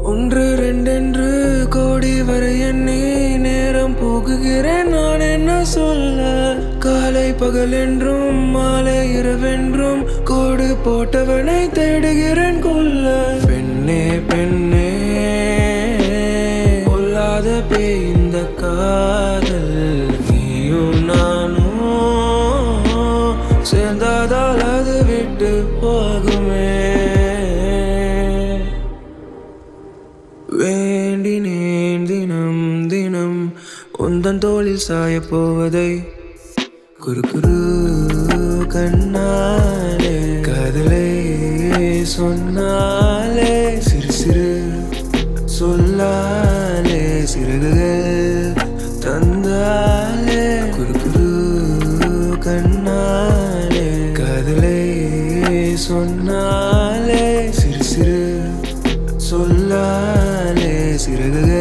ஒன்று ரெண்டென்று கோடி வரை எண்ணி நேரம் போகுகிறேன் நான் என்ன சொல்ல காலை பகல் என்றும் மாலை இரவென்றும் கோடு போட்டவனை தேடுகிறேன் கொல்ல பெண்ணே பெண்ணே பொல்லாத பேய் இந்த காதல் நீயும் நானும் சேர்ந்தாதால் அது விட்டு போகுமே வேண்டினேன் தினம் தினம் உந்தன் தோளில் சாயப் போவதை குறு குறு கண்ணாலே காதலை சொன்னாலே சிறு சிறு சொல்லாலே சிறகுகள் தந்தாலே குறு குறு கண்ணாலே காதலை சொன்னாலே சிறு சிறு சொல்லாலே சிறகுகள்